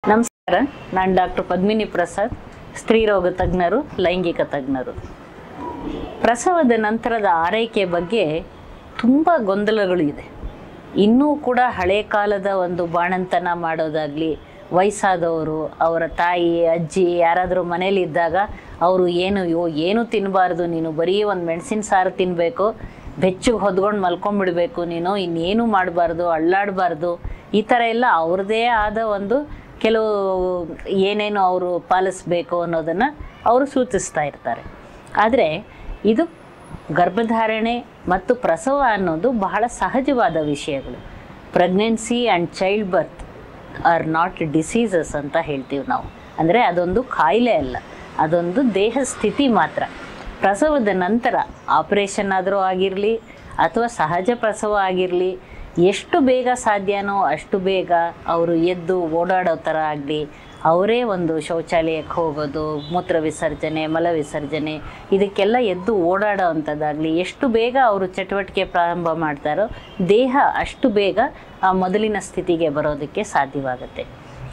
ನಮಸ್ಕಾರ ನಾನು ಡಾಕ್ಟರ್ ಪದ್ಮಿನಿ ಪ್ರಸಾದ್ ಸ್ತ್ರೀರೋಗ ತಜ್ಞರು ಲೈಂಗಿಕ ತಜ್ಞರು ಪ್ರಸವದ ನಂತರದ ಆರೈಕೆ ಬಗ್ಗೆ ತುಂಬ ಗೊಂದಲಗಳು ಇದೆ ಇನ್ನೂ ಕೂಡ ಹಳೆ ಕಾಲದ ಒಂದು ಬಾಣಂತನ ಮಾಡೋದಾಗಲಿ ವಯಸ್ಸಾದವರು ಅವರ ತಾಯಿ ಅಜ್ಜಿ ಯಾರಾದರೂ ಮನೇಲಿ ಇದ್ದಾಗ ಅವರು ಏನು ಯೋ ಏನು ತಿನ್ನಬಾರ್ದು ನೀನು ಬರೀ ಒಂದು ಮೆಣಸಿನ ಸಾರು ತಿನ್ನಬೇಕು ಬೆಚ್ಚಗೆ ಹೊದ್ಕೊಂಡು ಮಲ್ಕೊಂಡ್ಬಿಡ್ಬೇಕು ನೀನು ಇನ್ನೇನು ಮಾಡಬಾರ್ದು ಅಳ್ಳಾಡಬಾರ್ದು ಈ ಥರ ಎಲ್ಲ ಅವ್ರದ್ದೇ ಆದ ಒಂದು ಕೆಲವು ಏನೇನು ಅವರು ಪಾಲಿಸ್ಬೇಕು ಅನ್ನೋದನ್ನು ಅವರು ಸೂಚಿಸ್ತಾ ಇರ್ತಾರೆ ಆದರೆ ಇದು ಗರ್ಭಧಾರಣೆ ಮತ್ತು ಪ್ರಸವ ಅನ್ನೋದು ಬಹಳ ಸಹಜವಾದ ವಿಷಯಗಳು pregnancy and child birth are not diseases ಅಂತ ಹೇಳ್ತೀವಿ ನಾವು ಅಂದರೆ ಅದೊಂದು ಕಾಯಿಲೆ ಅಲ್ಲ ಅದೊಂದು ದೇಹ ಸ್ಥಿತಿ ಮಾತ್ರ ಪ್ರಸವದ ನಂತರ ಆಪರೇಷನ್ ಆದರೂ ಆಗಿರಲಿ ಅಥವಾ ಸಹಜ ಪ್ರಸವ ಆಗಿರಲಿ ಎಷ್ಟು ಬೇಗ ಸಾಧ್ಯನೋ ಅಷ್ಟು ಬೇಗ ಅವರು ಎದ್ದು ಓಡಾಡೋ ಥರ ಆಗಲಿ ಅವರೇ ಒಂದು ಶೌಚಾಲಯಕ್ಕೆ ಹೋಗೋದು ಮೂತ್ರ ವಿಸರ್ಜನೆ ಮಲ ವಿಸರ್ಜನೆ ಇದಕ್ಕೆಲ್ಲ ಎದ್ದು ಓಡಾಡೋ ಅಂಥದ್ದಾಗಲಿ ಎಷ್ಟು ಬೇಗ ಅವರು ಚಟುವಟಿಕೆ ಪ್ರಾರಂಭ ಮಾಡ್ತಾರೋ ದೇಹ ಅಷ್ಟು ಬೇಗ ಆ ಮೊದಲಿನ ಸ್ಥಿತಿಗೆ ಬರೋದಕ್ಕೆ ಸಾಧ್ಯವಾಗುತ್ತೆ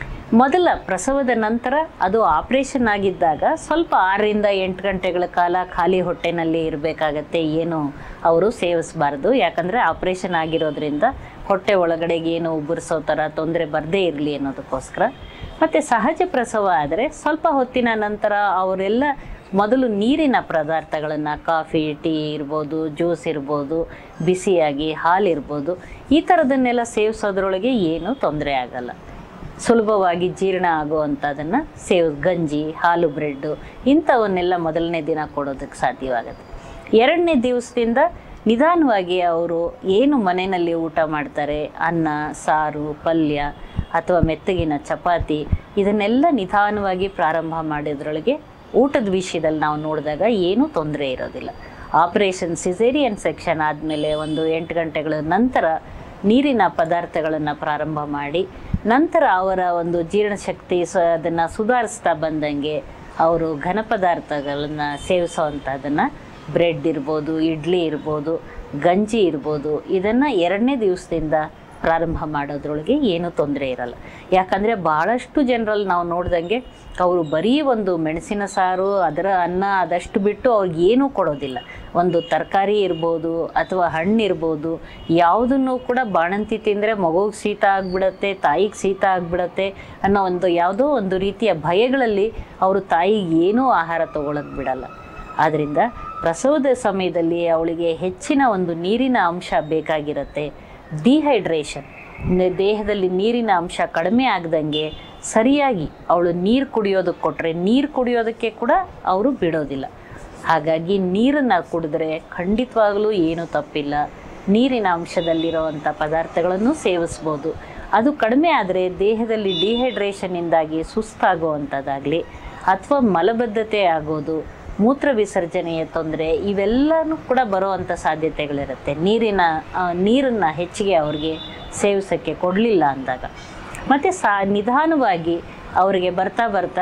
ಮೊದಲ ಪ್ರಸವದ ನಂತರ ಅದು ಆಪ್ರೇಷನ್ ಆಗಿದ್ದಾಗ ಸ್ವಲ್ಪ ಆರರಿಂದ ಎಂಟು ಗಂಟೆಗಳ ಕಾಲ ಖಾಲಿ ಹೊಟ್ಟೆನಲ್ಲಿ ಇರಬೇಕಾಗತ್ತೆ ಏನು ಅವರು ಸೇವಿಸಬಾರ್ದು ಯಾಕಂದರೆ ಆಪ್ರೇಷನ್ ಆಗಿರೋದ್ರಿಂದ ಹೊಟ್ಟೆ ಒಳಗಡೆಗೆ ಏನು ಉಬ್ಬರಿಸೋ ಥರ ತೊಂದರೆ ಬರದೇ ಇರಲಿ ಅನ್ನೋದಕ್ಕೋಸ್ಕರ ಮತ್ತು ಸಹಜ ಪ್ರಸವ ಆದರೆ ಸ್ವಲ್ಪ ಹೊತ್ತಿನ ನಂತರ ಅವರೆಲ್ಲ ಮೊದಲು ನೀರಿನ ಪದಾರ್ಥಗಳನ್ನು ಕಾಫಿ ಟೀ ಇರ್ಬೋದು ಜ್ಯೂಸ್ ಇರ್ಬೋದು ಬಿಸಿಯಾಗಿ ಹಾಲು ಇರ್ಬೋದು ಈ ಥರದನ್ನೆಲ್ಲ ಸೇವಿಸೋದ್ರೊಳಗೆ ಏನೂ ತೊಂದರೆ ಆಗಲ್ಲ ಸುಲಭವಾಗಿ ಜೀರ್ಣ ಆಗುವಂಥದ್ದನ್ನು ಸೇವ್ ಗಂಜಿ ಹಾಲು ಬ್ರೆಡ್ಡು ಇಂಥವನ್ನೆಲ್ಲ ಮೊದಲನೇ ದಿನ ಕೊಡೋದಕ್ಕೆ ಸಾಧ್ಯವಾಗುತ್ತೆ ಎರಡನೇ ದಿವಸದಿಂದ ನಿಧಾನವಾಗಿ ಅವರು ಏನು ಮನೆಯಲ್ಲಿ ಊಟ ಮಾಡ್ತಾರೆ ಅನ್ನ ಸಾರು ಪಲ್ಯ ಅಥವಾ ಮೆತ್ತಗಿನ ಚಪಾತಿ ಇದನ್ನೆಲ್ಲ ನಿಧಾನವಾಗಿ ಪ್ರಾರಂಭ ಮಾಡಿದ್ರೊಳಗೆ ಊಟದ ವಿಷಯದಲ್ಲಿ ನಾವು ನೋಡಿದಾಗ ಏನೂ ತೊಂದರೆ ಇರೋದಿಲ್ಲ ಆಪರೇಷನ್ ಸಿಸೇರಿಯನ್ ಸೆಕ್ಷನ್ ಆದಮೇಲೆ ಒಂದು ಎಂಟು ಗಂಟೆಗಳ ನಂತರ ನೀರಿನ ಪದಾರ್ಥಗಳನ್ನು ಪ್ರಾರಂಭ ಮಾಡಿ ನಂತರ ಅವರ ಒಂದು ಜೀರ್ಣಶಕ್ತಿ ಸ ಅದನ್ನು ಸುಧಾರಿಸ್ತಾ ಬಂದಂಗೆ ಅವರು ಘನ ಪದಾರ್ಥಗಳನ್ನು ಸೇವಿಸೋವಂಥದ್ದನ್ನು ಬ್ರೆಡ್ ಇರ್ಬೋದು ಇಡ್ಲಿ ಇರ್ಬೋದು ಗಂಜಿ ಇರ್ಬೋದು ಇದನ್ನು ಎರಡನೇ ದಿವಸದಿಂದ ಪ್ರಾರಂಭ ಮಾಡೋದ್ರೊಳಗೆ ಏನೂ ತೊಂದರೆ ಇರಲ್ಲ ಯಾಕಂದರೆ ಭಾಳಷ್ಟು ಜನರಲ್ಲಿ ನಾವು ನೋಡ್ದಂಗೆ ಅವರು ಬರೀ ಒಂದು ಮೆಣಸಿನ ಸಾರು ಅದರ ಅನ್ನ ಅದಷ್ಟು ಬಿಟ್ಟು ಅವ್ರಿಗೆ ಏನೂ ಕೊಡೋದಿಲ್ಲ ಒಂದು ತರಕಾರಿ ಇರ್ಬೋದು ಅಥವಾ ಹಣ್ಣು ಇರ್ಬೋದು ಯಾವುದನ್ನು ಕೂಡ ಬಾಣಂತಿ ತಿಂದರೆ ಮಗುಗೆ ಶೀತ ಆಗಿಬಿಡತ್ತೆ ತಾಯಿಗೆ ಶೀತ ಆಗಿಬಿಡತ್ತೆ ಅನ್ನೋ ಒಂದು ಯಾವುದೋ ಒಂದು ರೀತಿಯ ಭಯಗಳಲ್ಲಿ ಅವರು ತಾಯಿಗೆ ಏನೂ ಆಹಾರ ತೊಗೊಳಕ್ಕೆ ಬಿಡಲ್ಲ ಆದ್ದರಿಂದ ಪ್ರಸವದ ಸಮಯದಲ್ಲಿ ಅವಳಿಗೆ ಹೆಚ್ಚಿನ ಒಂದು ನೀರಿನ ಅಂಶ ಬೇಕಾಗಿರುತ್ತೆ ಡಿಹೈಡ್ರೇಷನ್ ದೇಹದಲ್ಲಿ ನೀರಿನ ಅಂಶ ಕಡಿಮೆ ಆಗದಂಗೆ ಸರಿಯಾಗಿ ಅವಳು ನೀರು ಕುಡಿಯೋದಕ್ಕೆ ಕೊಟ್ಟರೆ ನೀರು ಕುಡಿಯೋದಕ್ಕೆ ಕೂಡ ಅವರು ಬಿಡೋದಿಲ್ಲ ಹಾಗಾಗಿ ನೀರನ್ನು ಕುಡಿದ್ರೆ ಖಂಡಿತವಾಗಲೂ ಏನೂ ತಪ್ಪಿಲ್ಲ ನೀರಿನ ಅಂಶದಲ್ಲಿರುವಂಥ ಪದಾರ್ಥಗಳನ್ನು ಸೇವಿಸ್ಬೋದು ಅದು ಕಡಿಮೆ ಆದರೆ ದೇಹದಲ್ಲಿ ಡಿಹೈಡ್ರೇಷನ್ನಿಂದಾಗಿ ಸುಸ್ತಾಗುವಂಥದ್ದಾಗಲಿ ಅಥವಾ ಮಲಬದ್ಧತೆ ಆಗೋದು ಮೂತ್ರ ವಿಸರ್ಜನೆಯ ತೊಂದರೆ ಇವೆಲ್ಲನೂ ಕೂಡ ಬರುವಂಥ ಸಾಧ್ಯತೆಗಳಿರುತ್ತೆ ನೀರಿನ ನೀರನ್ನು ಹೆಚ್ಚಿಗೆ ಅವ್ರಿಗೆ ಸೇವಿಸೋಕ್ಕೆ ಕೊಡಲಿಲ್ಲ ಅಂದಾಗ ಮತ್ತು ಸಾ ನಿಧಾನವಾಗಿ ಅವರಿಗೆ ಬರ್ತಾ ಬರ್ತಾ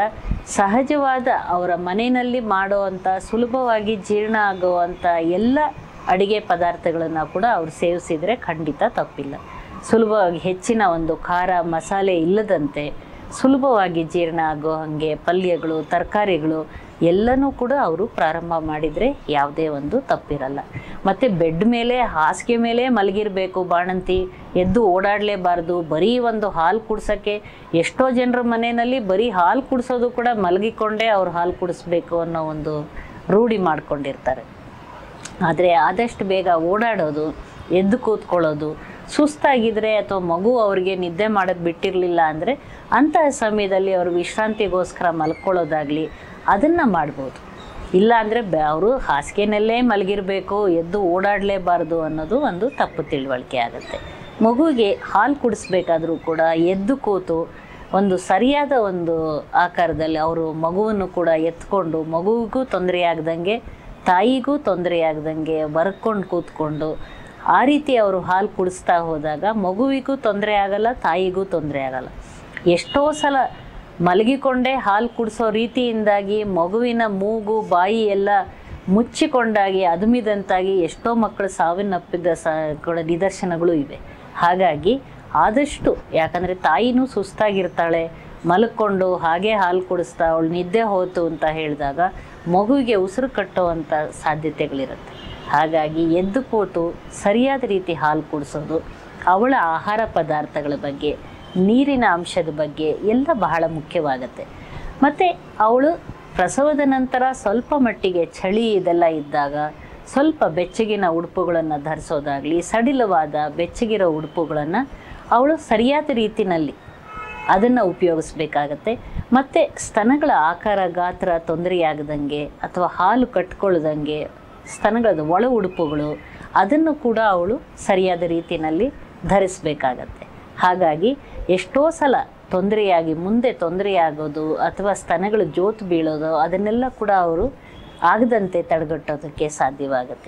ಸಹಜವಾದ ಅವರ ಮನೆಯಲ್ಲಿ ಮಾಡುವಂಥ ಸುಲಭವಾಗಿ ಜೀರ್ಣ ಆಗುವಂಥ ಎಲ್ಲ ಅಡುಗೆ ಪದಾರ್ಥಗಳನ್ನು ಕೂಡ ಅವ್ರು ಸೇವಿಸಿದರೆ ಖಂಡಿತ ತಪ್ಪಿಲ್ಲ ಸುಲಭವಾಗಿ ಹೆಚ್ಚಿನ ಒಂದು ಖಾರ ಮಸಾಲೆ ಇಲ್ಲದಂತೆ ಸುಲಭವಾಗಿ ಜೀರ್ಣ ಆಗೋ ಹಾಗೆ ಪಲ್ಯಗಳು ತರಕಾರಿಗಳು ಎಲ್ಲನೂ ಕೂಡ ಅವರು ಪ್ರಾರಂಭ ಮಾಡಿದರೆ ಯಾವುದೇ ಒಂದು ತಪ್ಪಿರಲ್ಲ ಮತ್ತು ಬೆಡ್ ಮೇಲೆ ಹಾಸಿಗೆ ಮೇಲೆ ಮಲಗಿರಬೇಕು ಬಾಣಂತಿ ಎದ್ದು ಓಡಾಡಲೇಬಾರ್ದು ಬರೀ ಒಂದು ಹಾಲು ಕುಡ್ಸೋಕ್ಕೆ ಎಷ್ಟೋ ಜನರ ಮನೆಯಲ್ಲಿ ಬರೀ ಹಾಲು ಕುಡಿಸೋದು ಕೂಡ ಮಲಗಿಕೊಂಡೇ ಅವ್ರು ಹಾಲು ಕುಡಿಸ್ಬೇಕು ಅನ್ನೋ ಒಂದು ರೂಢಿ ಮಾಡ್ಕೊಂಡಿರ್ತಾರೆ ಆದರೆ ಆದಷ್ಟು ಬೇಗ ಓಡಾಡೋದು ಎದ್ದು ಕೂತ್ಕೊಳ್ಳೋದು ಸುಸ್ತಾಗಿದ್ರೆ ಅಥವಾ ಮಗು ಅವ್ರಿಗೆ ನಿದ್ದೆ ಮಾಡೋದು ಬಿಟ್ಟಿರಲಿಲ್ಲ ಅಂದರೆ ಅಂತಹ ಸಮಯದಲ್ಲಿ ಅವರು ವಿಶ್ರಾಂತಿಗೋಸ್ಕರ ಮಲ್ಕೊಳ್ಳೋದಾಗಲಿ ಅದನ್ನು ಮಾಡ್ಬೋದು ಇಲ್ಲ ಅಂದರೆ ಬ ಅವರು ಹಾಸಿಗೆನಲ್ಲೇ ಮಲಗಿರಬೇಕು ಎದ್ದು ಓಡಾಡಲೇಬಾರ್ದು ಅನ್ನೋದು ಒಂದು ತಪ್ಪು ತಿಳುವಳಿಕೆ ಆಗುತ್ತೆ ಮಗುವಿಗೆ ಹಾಲು ಕುಡಿಸ್ಬೇಕಾದ್ರೂ ಕೂಡ ಎದ್ದು ಕೂತು ಒಂದು ಸರಿಯಾದ ಒಂದು ಆಕಾರದಲ್ಲಿ ಅವರು ಮಗುವನ್ನು ಕೂಡ ಎತ್ಕೊಂಡು ಮಗುವಿಗೂ ತೊಂದರೆ ಆಗ್ದಂಗೆ ತಾಯಿಗೂ ತೊಂದರೆ ಆಗ್ದಂಗೆ ಬರ್ಕೊಂಡು ಕೂತ್ಕೊಂಡು ಆ ರೀತಿ ಅವರು ಹಾಲು ಕುಡಿಸ್ತಾ ಹೋದಾಗ ಮಗುವಿಗೂ ತೊಂದರೆ ಆಗಲ್ಲ ತಾಯಿಗೂ ತೊಂದರೆ ಆಗಲ್ಲ ಎಷ್ಟೋ ಸಲ ಮಲಗಿಕೊಂಡೇ ಹಾಲು ಕುಡಿಸೋ ರೀತಿಯಿಂದಾಗಿ ಮಗುವಿನ ಮೂಗು ಬಾಯಿ ಎಲ್ಲ ಮುಚ್ಚಿಕೊಂಡಾಗಿ ಅದುಮಿದಂತಾಗಿ ಎಷ್ಟೋ ಮಕ್ಕಳು ಸಾವನ್ನಪ್ಪಿದ ಸ ಗಳ ನಿದರ್ಶನಗಳು ಇವೆ ಹಾಗಾಗಿ ಆದಷ್ಟು ಯಾಕಂದರೆ ತಾಯಿನೂ ಸುಸ್ತಾಗಿರ್ತಾಳೆ ಮಲ್ಕೊಂಡು ಹಾಗೆ ಹಾಲು ಕುಡಿಸ್ತಾ ಅವಳು ನಿದ್ದೆ ಹೋತು ಅಂತ ಹೇಳಿದಾಗ ಮಗುವಿಗೆ ಉಸಿರು ಕಟ್ಟುವಂಥ ಸಾಧ್ಯತೆಗಳಿರುತ್ತೆ ಹಾಗಾಗಿ ಎದ್ದು ಕೂತು ಸರಿಯಾದ ರೀತಿ ಹಾಲು ಕುಡಿಸೋದು ಅವಳ ಆಹಾರ ಪದಾರ್ಥಗಳ ಬಗ್ಗೆ ನೀರಿನ ಅಂಶದ ಬಗ್ಗೆ ಎಲ್ಲ ಬಹಳ ಮುಖ್ಯವಾಗತ್ತೆ ಮತ್ತು ಅವಳು ಪ್ರಸವದ ನಂತರ ಸ್ವಲ್ಪ ಮಟ್ಟಿಗೆ ಚಳಿ ಇದೆಲ್ಲ ಇದ್ದಾಗ ಸ್ವಲ್ಪ ಬೆಚ್ಚಗಿನ ಉಡುಪುಗಳನ್ನು ಧರಿಸೋದಾಗಲಿ ಸಡಿಲವಾದ ಬೆಚ್ಚಗಿರೋ ಉಡುಪುಗಳನ್ನು ಅವಳು ಸರಿಯಾದ ರೀತಿನಲ್ಲಿ ಅದನ್ನು ಉಪಯೋಗಿಸ್ಬೇಕಾಗತ್ತೆ ಮತ್ತು ಸ್ತನಗಳ ಆಕಾರ ಗಾತ್ರ ತೊಂದರೆಯಾಗದಂಗೆ ಅಥವಾ ಹಾಲು ಕಟ್ಕೊಳ್ಳದಂಗೆ ಸ್ತನಗಳದ ಒಳ ಉಡುಪುಗಳು ಅದನ್ನು ಕೂಡ ಅವಳು ಸರಿಯಾದ ರೀತಿಯಲ್ಲಿ ಧರಿಸಬೇಕಾಗತ್ತೆ ಹಾಗಾಗಿ ಎಷ್ಟೋ ಸಲ ತೊಂದರೆಯಾಗಿ ಮುಂದೆ ತೊಂದರೆಯಾಗೋದು ಅಥವಾ ಸ್ತನಗಳು ಜೋತು ಬೀಳೋದು ಅದನ್ನೆಲ್ಲ ಕೂಡ ಅವರು ಆಗದಂತೆ ತಡೆಗಟ್ಟೋದಕ್ಕೆ ಸಾಧ್ಯವಾಗುತ್ತೆ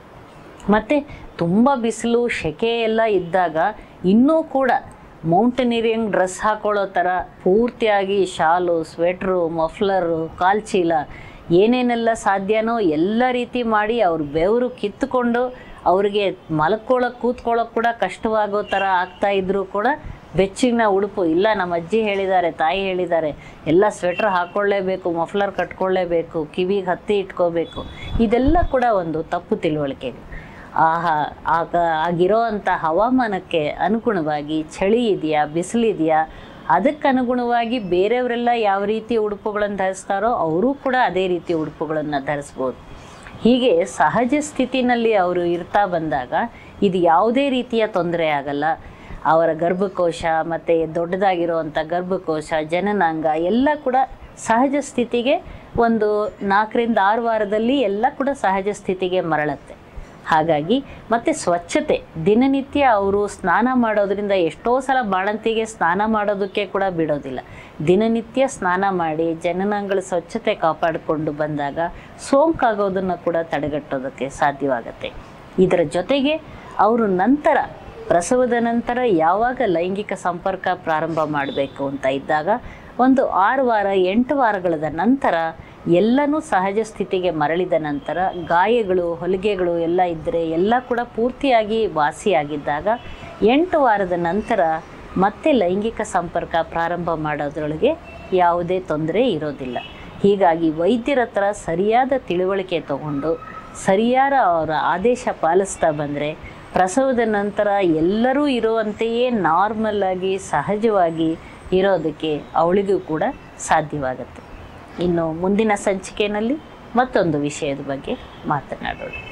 ಮತ್ತು ತುಂಬ ಬಿಸಿಲು ಸೆಕೆ ಎಲ್ಲ ಇದ್ದಾಗ ಇನ್ನೂ ಕೂಡ ಮೌಂಟೇನಿಯರಿಂಗ್ ಡ್ರೆಸ್ ಹಾಕೊಳ್ಳೋ ಥರ ಪೂರ್ತಿಯಾಗಿ ಶಾಲು ಸ್ವೆಟ್ರು ಮಫ್ಲರು ಕಾಲ್ಚೀಲ ಏನೇನೆಲ್ಲ ಸಾಧ್ಯನೋ ಎಲ್ಲ ರೀತಿ ಮಾಡಿ ಅವ್ರ ಬೆವರು ಕಿತ್ತುಕೊಂಡು ಅವ್ರಿಗೆ ಮಲ್ಕೊಳ್ಳೋಕೆ ಕೂತ್ಕೊಳ್ಳೋಕೆ ಕೂಡ ಕಷ್ಟವಾಗೋ ಥರ ಆಗ್ತಾ ಇದ್ರೂ ಕೂಡ ಬೆಚ್ಚಿನ ಉಡುಪು ಇಲ್ಲ ನಮ್ಮ ಅಜ್ಜಿ ಹೇಳಿದ್ದಾರೆ ತಾಯಿ ಹೇಳಿದ್ದಾರೆ ಎಲ್ಲ ಸ್ವೆಟ್ರ್ ಹಾಕ್ಕೊಳ್ಳೇಬೇಕು ಮಫ್ಲರ್ ಕಟ್ಕೊಳ್ಳೇಬೇಕು ಕಿವಿಗೆ ಹತ್ತಿ ಇಟ್ಕೋಬೇಕು ಇದೆಲ್ಲ ಕೂಡ ಒಂದು ತಪ್ಪು ತಿಳುವಳಿಕೆ ಆಹಾ ಆಗ ಆಗಿರೋ ಅಂಥ ಹವಾಮಾನಕ್ಕೆ ಅನುಗುಣವಾಗಿ ಚಳಿ ಇದೆಯಾ ಬಿಸಿಲಿದೆಯಾ ಅದಕ್ಕೆ ಅನುಗುಣವಾಗಿ ಬೇರೆಯವರೆಲ್ಲ ಯಾವ ರೀತಿ ಉಡುಪುಗಳನ್ನು ಧರಿಸ್ತಾರೋ ಅವರೂ ಕೂಡ ಅದೇ ರೀತಿ ಉಡುಪುಗಳನ್ನು ಧರಿಸ್ಬೋದು ಹೀಗೆ ಸಹಜ ಸ್ಥಿತಿನಲ್ಲಿ ಅವರು ಇರ್ತಾ ಬಂದಾಗ ಇದು ಯಾವುದೇ ರೀತಿಯ ತೊಂದರೆ ಆಗಲ್ಲ ಅವರ ಗರ್ಭಕೋಶ ಮತ್ತು ದೊಡ್ಡದಾಗಿರುವಂಥ ಗರ್ಭಕೋಶ ಜನನಾಂಗ ಎಲ್ಲ ಕೂಡ ಸಹಜ ಸ್ಥಿತಿಗೆ ಒಂದು ನಾಲ್ಕರಿಂದ ಆರು ವಾರದಲ್ಲಿ ಎಲ್ಲ ಕೂಡ ಸಹಜ ಸ್ಥಿತಿಗೆ ಮರಳುತ್ತೆ ಹಾಗಾಗಿ ಮತ್ತು ಸ್ವಚ್ಛತೆ ದಿನನಿತ್ಯ ಅವರು ಸ್ನಾನ ಮಾಡೋದ್ರಿಂದ ಎಷ್ಟೋ ಸಲ ಬಾಣಂತಿಗೆ ಸ್ನಾನ ಮಾಡೋದಕ್ಕೆ ಕೂಡ ಬಿಡೋದಿಲ್ಲ ದಿನನಿತ್ಯ ಸ್ನಾನ ಮಾಡಿ ಜನನಾಂಗಳ ಸ್ವಚ್ಛತೆ ಕಾಪಾಡಿಕೊಂಡು ಬಂದಾಗ ಸೋಂಕಾಗೋದನ್ನು ಕೂಡ ತಡೆಗಟ್ಟೋದಕ್ಕೆ ಸಾಧ್ಯವಾಗತ್ತೆ ಇದರ ಜೊತೆಗೆ ಅವರು ನಂತರ ಪ್ರಸವದ ನಂತರ ಯಾವಾಗ ಲೈಂಗಿಕ ಸಂಪರ್ಕ ಪ್ರಾರಂಭ ಮಾಡಬೇಕು ಅಂತ ಇದ್ದಾಗ ಒಂದು ಆರು ವಾರ ಎಂಟು ವಾರಗಳ ನಂತರ ಎಲ್ಲನೂ ಸಹಜ ಸ್ಥಿತಿಗೆ ಮರಳಿದ ನಂತರ ಗಾಯಗಳು ಹೊಲಿಗೆಗಳು ಎಲ್ಲ ಇದ್ದರೆ ಎಲ್ಲ ಕೂಡ ಪೂರ್ತಿಯಾಗಿ ವಾಸಿಯಾಗಿದ್ದಾಗ ಎಂಟು ವಾರದ ನಂತರ ಮತ್ತೆ ಲೈಂಗಿಕ ಸಂಪರ್ಕ ಪ್ರಾರಂಭ ಮಾಡೋದ್ರೊಳಗೆ ಯಾವುದೇ ತೊಂದರೆ ಇರೋದಿಲ್ಲ ಹೀಗಾಗಿ ವೈದ್ಯರ ಹತ್ರ ಸರಿಯಾದ ತಿಳುವಳಿಕೆ ತಗೊಂಡು ಸರಿಯಾದ ಅವರ ಆದೇಶ ಪಾಲಿಸ್ತಾ ಬಂದರೆ ಪ್ರಸವದ ನಂತರ ಎಲ್ಲರೂ ಇರುವಂತೆಯೇ ನಾರ್ಮಲ್ ಆಗಿ ಸಹಜವಾಗಿ ಇರೋದಕ್ಕೆ ಅವಳಿಗೂ ಕೂಡ ಸಾಧ್ಯವಾಗುತ್ತೆ ಇನ್ನು ಮುಂದಿನ ಸಂಚಿಕೆಯಲ್ಲಿ ಮತ್ತೊಂದು ವಿಷಯದ ಬಗ್ಗೆ ಮಾತನಾಡೋಣ